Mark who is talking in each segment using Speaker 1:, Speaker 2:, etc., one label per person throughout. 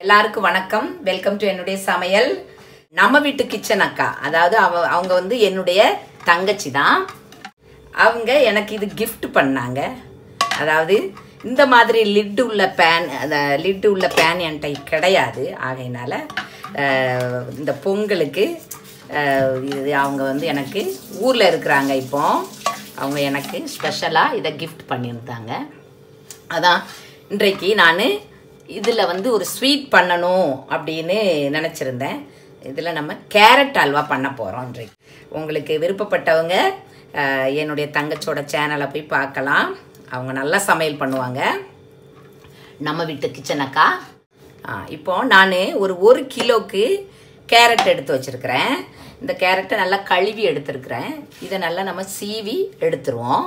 Speaker 1: எல்லாருக்கும் வணக்கம் welcome to என்னுடைய சமையல் நம்ம வீட்டு கிச்சன் அக்கா அதாவது அவ அவங்க வந்து என்னுடைய தங்கச்சி தான் அவங்க எனக்கு இது gift பண்ணாங்க அதாவது இந்த மாதிரி லிட்டு உள்ள பேன் அந்த லிட்டு உள்ள பேன் என்கிட்ட கிடையாது ஆகையினால அஹ், இந்த பொங்கலுக்கு அஹ், இது அவங்க வந்து எனக்கு ஊரில் இருக்கிறாங்க இப்போ அவங்க எனக்கு ஸ்பெஷலாக இதை கிஃப்ட் பண்ணியிருந்தாங்க அதான் இன்றைக்கு நான் இதில் வந்து ஒரு ஸ்வீட் பண்ணணும் அப்படின்னு நினச்சிருந்தேன் இதில் நம்ம கேரட் அல்வா பண்ண போகிறோம் இன்றைக்கு உங்களுக்கு விருப்பப்பட்டவங்க அஹ், என்னுடைய தங்கச்சோட சேனலை போய் பார்க்கலாம் அவங்க நல்லா சமையல் பண்ணுவாங்க நம்ம வீட்டு கிச்சனக்கா இப்போ நான் ஒரு ஒரு கிலோக்கு கேரட் எடுத்து வச்சுருக்கிறேன் இந்த கேரட்டை நல்லா கழுவி எடுத்துருக்கிறேன் இதை நல்லா நம்ம சீவி எடுத்துருவோம்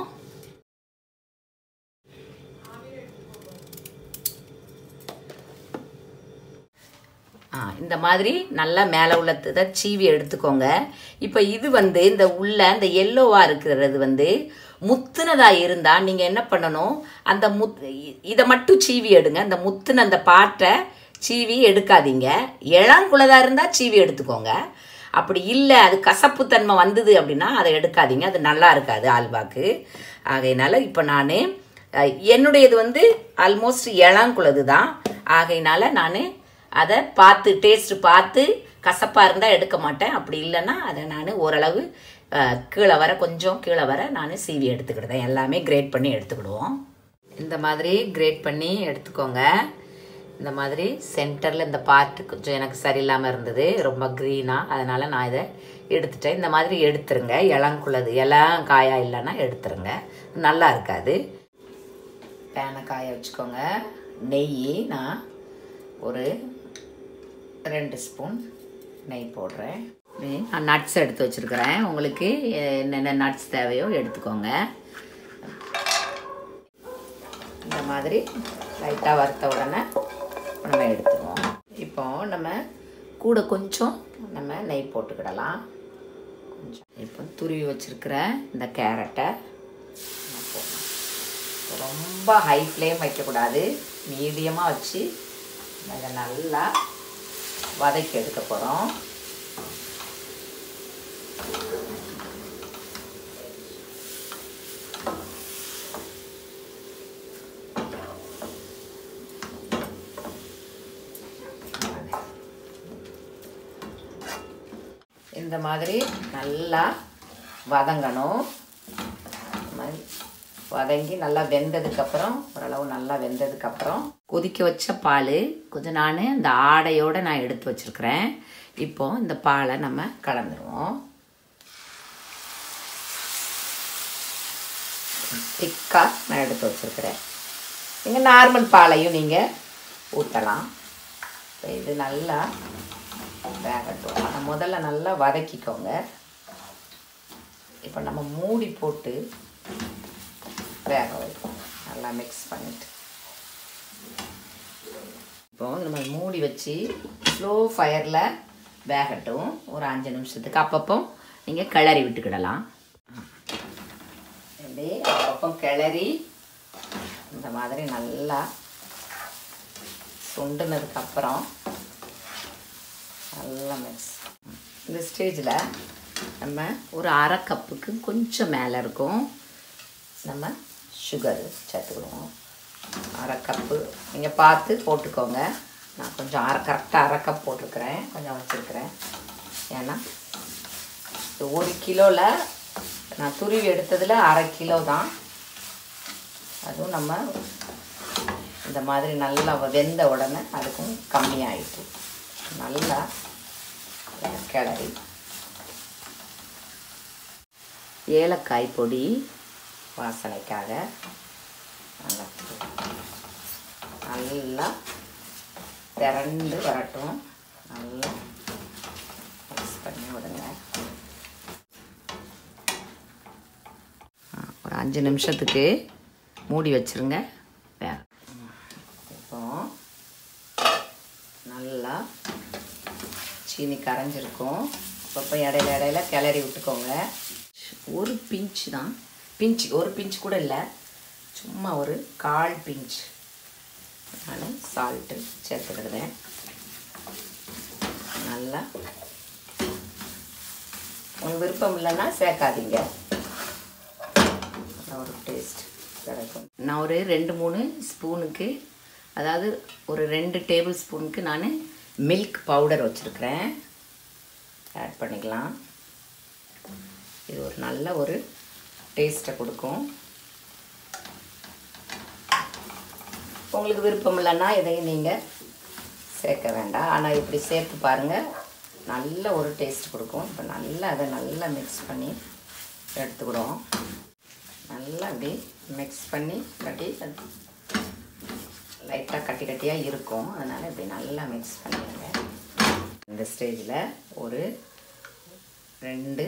Speaker 1: ஆ இந்த மாதிரி நல்லா மேலே உள்ள இதை சீவி எடுத்துக்கோங்க இப்போ இது வந்து இந்த உள்ள இந்த எல்லோவாக இருக்கிறது வந்து முத்துனதாக இருந்தால் நீங்கள் என்ன பண்ணணும் அந்த முத் இதை மட்டும் சீவி எடுங்க அந்த முத்துன அந்த பாட்டை சீவி எடுக்காதீங்க இளங்குள்ளதாக இருந்தால் சீவி எடுத்துக்கோங்க அப்படி இல்லை அது கசப்புத்தன்மை வந்தது அப்படின்னா அதை எடுக்காதீங்க அது நல்லா இருக்காது ஆல்வாக்கு ஆகையினால இப்போ நான் என்னுடையது வந்து ஆல்மோஸ்ட் இளங்குள்ளது தான் ஆகையினால நான் அதை பார்த்து டேஸ்ட் பார்த்து கசப்பாக இருந்தால் எடுக்க மாட்டேன் அப்படி இல்லைன்னா அதை நான் ஓரளவு அஹ், கீழே வர கொஞ்சம் கீழே வர நான் சீவி எடுத்துக்கிடுதேன் எல்லாமே கிரேட் பண்ணி எடுத்துக்கிடுவோம் இந்த மாதிரி கிரேட் பண்ணி எடுத்துக்கோங்க இந்த மாதிரி சென்டரில் இந்த பார்ட் கொஞ்சம் எனக்கு சரியில்லாமல் இருந்தது ரொம்ப க்ரீனாக அதனால் நான் இதை எடுத்துட்டேன் இந்த மாதிரி எடுத்துருங்க இளங்குள்ளது இளம் காயா இல்லைன்னா எடுத்துருங்க நல்லா இருக்காது பேனை காய வச்சுக்கோங்க நெய் நான் ஒரு ரெண்டு ஸ்பூன் நெய் போடுறேன் நெய் நான் நட்ஸ் எடுத்து வச்சுருக்கிறேன் உங்களுக்கு என்னென்ன நட்ஸ் தேவையோ எடுத்துக்கோங்க இந்த மாதிரி லைட்டாக வறுத்த உடனே நம்ம எடுத்துக்குவோம் இப்போ நம்ம கூட கொஞ்சம் நம்ம நெய் போட்டுக்கிடலாம் கொஞ்சம் இப்போ துருவி வச்சுருக்கிற இந்த கேரட்டை நம்ம போடணும். ரொம்ப ஹை ஃப்ளேம் வைக்கக்கூடாது மீடியமாக வச்சு நம்ம இதை நல்லா வதக்கி எடுக்க போகிறோம் இந்த மாதிரி நல்லா வதங்கணும் இந்த மாதிரி வதங்கி நல்லா வெந்ததுக்கப்புறம் ஓரளவு நல்லா வெந்ததுக்கப்புறம் கொதிக்க வச்ச பால் கொஞ்சம் நான் இந்த ஆடையோடு நான் எடுத்து வச்சுருக்கிறேன் இப்போ இந்த பாலை நம்ம கலந்துருவோம் திக்காக நான் எடுத்து வச்சுருக்கிறேன் நீங்கள் நார்மல் பாலையும் நீங்கள் ஊற்றலாம் இப்போ இது நல்லா வேகட்டும் அதை முதல்ல நல்லா வதக்கிக்கோங்க இப்போ நம்ம மூடி போட்டு வேக வைப்போம் நல்லா மிக்ஸ் பண்ணிட்டு இப்போ நம்ம மூடி வச்சு ஸ்லோ ஃபயரில் வேகட்டும் ஒரு அஞ்சு நிமிஷத்துக்கு அப்பப்போ நீங்கள் கிளறி விட்டுக்கிடலாம் இப்படி அப்பப்போ கிளறி இந்த மாதிரி நல்லா சுண்டுனதுக்கப்புறம் நல்லா மிக்ஸ் இந்த ஸ்டேஜில் நம்ம ஒரு அரை கப்புக்கு கொஞ்சம் மேலே இருக்கும் நம்ம சுகர் சேர்த்துக்கிடுவோம் அரை கப்பு நீங்கள் பார்த்து போட்டுக்கோங்க நான் கொஞ்சம் அரை கரெக்டாக அரை கப் போட்டிருக்கிறேன் கொஞ்சம் வச்சுருக்கிறேன் ஏன்னா இது ஒரு கிலோவில் நான் துருவி எடுத்ததில் அரை கிலோ தான் அதுவும் நம்ம இந்த மாதிரி நல்லா வெந்த உடனே அதுக்கும் கம்மியாயிட்டு நல்லா கிளறி ஏலக்காய் பொடி வாசனைக்காக நல்லா நல்லா திரண்டு வரட்டும் நல்லா மிக்ஸ் பண்ணி விடுங்க ஆ, ஒரு அஞ்சு நிமிஷத்துக்கு மூடி வச்சிருங்க வேக இப்போ நல்லா சீனி கரைஞ்சிருக்கும் அப்பப்போ இடையில இடையில கிளறி விட்டுக்கோங்க ஒரு பிஞ்ச் தான் பிஞ்ச் ஒரு பிஞ்ச் கூட இல்லை சும்மா ஒரு கால் பிஞ்ச் நான் சால்ட்டு சேர்த்துக்கிடுவேன் நல்லா உங்கள் விருப்பம் இல்லைன்னா சேர்க்காதீங்க ஒரு டேஸ்ட் கிடைக்கும் நான் ஒரு ரெண்டு மூணு ஸ்பூனுக்கு அதாவது ஒரு ரெண்டு டேபிள் ஸ்பூனுக்கு நான் மில்க் பவுடர் வச்சுருக்கிறேன் ஆட் பண்ணிக்கலாம் இது ஒரு நல்ல ஒரு டேஸ்ட்டை கொடுக்கும் உங்களுக்கு விருப்பம் இல்லைன்னா இதையும் நீங்கள் சேர்க்க வேண்டாம் ஆனால் இப்படி சேர்த்து பாருங்கள் நல்ல ஒரு டேஸ்ட் கொடுக்கும் இப்போ நல்லா அதை நல்லா மிக்ஸ் பண்ணி எடுத்துக்கிடுவோம் நல்லா அப்படி மிக்ஸ் பண்ணி கட்டி லைட்டாக கட்டி கட்டியாக இருக்கும் அதனால் இப்படி நல்லா மிக்ஸ் பண்ணிடுங்க இந்த ஸ்டேஜில் ஒரு ரெண்டு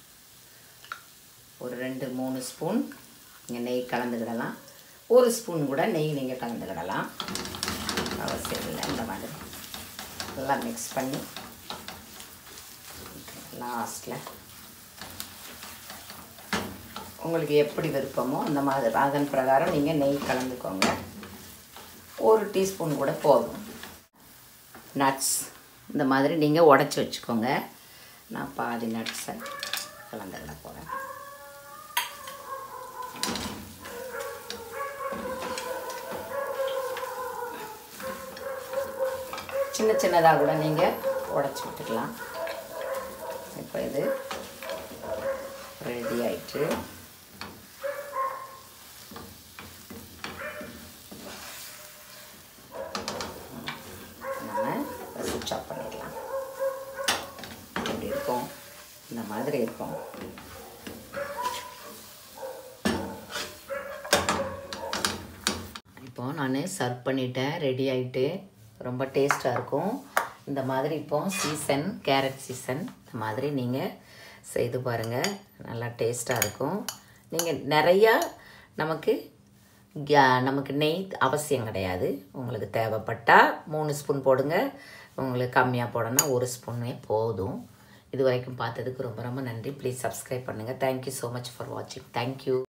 Speaker 1: ஒரு ரெண்டு மூணு ஸ்பூன் நீங்கள் நெய் கலந்துக்கிடலாம் ஒரு ஸ்பூன் கூட நெய் நீங்கள் கலந்துக்கிடலாம் அவசியம் இல்லை இந்த மாதிரி நல்லா மிக்ஸ் பண்ணி லாஸ்ட்டில் உங்களுக்கு எப்படி விருப்பமோ அந்த மாதிரி அதன் பிரகாரம் நீங்கள் நெய் கலந்துக்கோங்க ஒரு டீஸ்பூன் கூட போதும் நட்ஸ் இந்த மாதிரி நீங்கள் உடச்சி வச்சுக்கோங்க நான் பாதி நட்ஸை கலந்துக்கிட போகிறேன் சின்ன சின்னதாக கூட நீங்கள் உடச்சி விட்டுக்கலாம் இப்போ இது ரெடி ஆயிட்டு நம்ம சுவிட்ச் ஆஃப் பண்ணிடலாம் இப்படி இருக்கும் இந்த மாதிரி இருக்கும் இப்போ நான் சர்வ் பண்ணிட்டேன் ரெடி ஆகிட்டு ரொம்ப டேஸ்ட்டாக இருக்கும் இந்த மாதிரி இப்போ சீசன் கேரட் சீசன் இந்த மாதிரி நீங்கள் செய்து பாருங்கள் நல்லா டேஸ்ட்டாக இருக்கும் நீங்கள் நிறையா நமக்கு கா- நமக்கு நெய் அவசியம் கிடையாது உங்களுக்கு தேவைப்பட்டால் மூணு ஸ்பூன் போடுங்க உங்களுக்கு கம்மியாக போடணும்னா ஒரு ஸ்பூனே போதும் இது வரைக்கும் பார்த்ததுக்கு ரொம்ப ரொம்ப நன்றி ப்ளீஸ் சப்ஸ்கிரைப் பண்ணுங்கள் தேங்க்யூ ஸோ மச் ஃபார் வாட்சிங் தேங்க்யூ